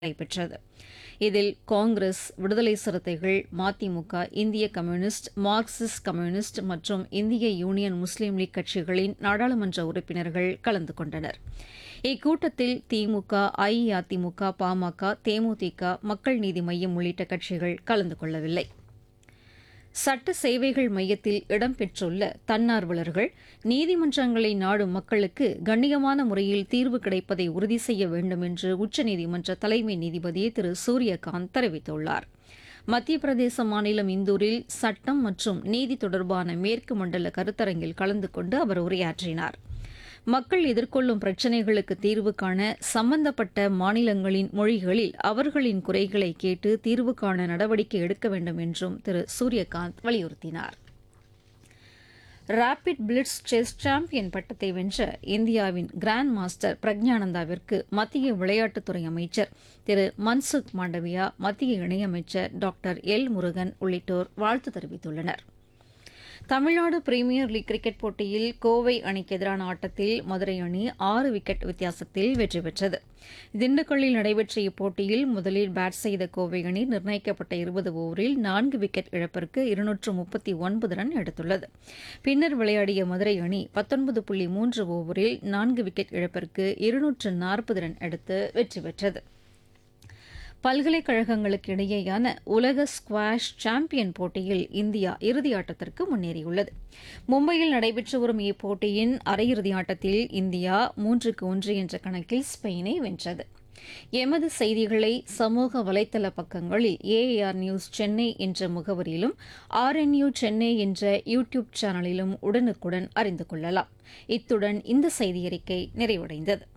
நடைபெற்றது இதில் காங்கிரஸ் விடுதலை சிறுத்தைகள் மதிமுக இந்திய கம்யூனிஸ்ட் மார்க்சிஸ்ட் கம்யூனிஸ்ட் மற்றும் இந்திய யூனியன் முஸ்லீம் லீக் கட்சிகளின் நாடாளுமன்ற உறுப்பினர்கள் கலந்து கொண்டனர் இக்கூட்டத்தில் திமுக அஇஅதிமுக பாமக தேமுதிக மக்கள் நீதி மய்யம் உள்ளிட்ட கட்சிகள் கலந்து கொள்ளவில்லை சட்ட சேவைகள் மையத்தில் இடம்பெற்றுள்ள தன்னார்வலர்கள் நீதிமன்றங்களை நாடும் மக்களுக்கு கண்ணியமான முறையில் தீர்வு கிடைப்பதை உறுதி செய்ய வேண்டும் என்று உச்சநீதிமன்ற தலைமை நீதிபதி திரு சூரியகாந்த் தெரிவித்துள்ளார் மத்திய பிரதேச மாநிலம் இந்தூரில் சட்டம் மற்றும் நீதி தொடர்பான மேற்கு மண்டல கருத்தரங்கில் கலந்து கொண்டு அவர் உரையாற்றினார் மக்கள் எதிர்கொள்ளும் பிரச்சினைகளுக்கு தீர்வு காண சம்பந்தப்பட்ட மாநிலங்களின் மொழிகளில் அவர்களின் குறைகளை கேட்டு தீர்வு காண நடவடிக்கை எடுக்க வேண்டும் என்றும் திரு சூரியகாந்த் வலியுறுத்தினார் ரேபிட் பிளிட்ஸ் செஸ் சாம்பியன் பட்டத்தை வென்ற இந்தியாவின் கிராண்ட் மாஸ்டர் பிரக்ஞானந்தாவிற்கு மத்திய விளையாட்டுத்துறை அமைச்சர் திரு மன்சுக் மாண்டவியா மத்திய இணையமைச்சர் டாக்டர் எல் முருகன் உள்ளிட்டோர் வாழ்த்து தெரிவித்துள்ளனர் தமிழ்நாடு பிரீமியர் லீக் கிரிக்கெட் போட்டியில் கோவை அணிக்கு எதிரான ஆட்டத்தில் மதுரை அணி ஆறு விக்கெட் வித்தியாசத்தில் வெற்றி பெற்றது திண்டுக்கல்லில் நடைபெற்ற இப்போட்டியில் முதலில் பேட் செய்த கோவை அணி நிர்ணயிக்கப்பட்ட இருபது ஓவரில் நான்கு விக்கெட் இழப்பிற்கு இருநூற்று முப்பத்தி ஒன்பது ரன் எடுத்துள்ளது பின்னர் விளையாடிய மதுரை அணி பத்தொன்பது புள்ளி மூன்று ஓவரில் நான்கு விக்கெட் இழப்பிற்கு இருநூற்று நாற்பது ரன் எடுத்து வெற்றி பெற்றது பல்கலைக்கழகங்களுக்கு இடையேயான உலக ஸ்குவாஷ் சாம்பியன் போட்டியில் இந்தியா இறுதியாட்டத்திற்கு முன்னேறியுள்ளது மும்பையில் நடைபெற்று வரும் இப்போட்டியின் அரையிறுதி ஆட்டத்தில் இந்தியா மூன்றுக்கு ஒன்று என்ற கணக்கில் ஸ்பெயினை வென்றது எமது செய்திகளை சமூக வலைதள பக்கங்களில் ஏஏஆர் நியூஸ் சென்னை என்ற முகவரியிலும் ஆர்என்யூ சென்னை என்ற யூ டியூப் சேனலிலும் உடனுக்குடன் அறிந்து கொள்ளலாம் இத்துடன் இந்த செய்தியறிக்கை நிறைவடைந்தது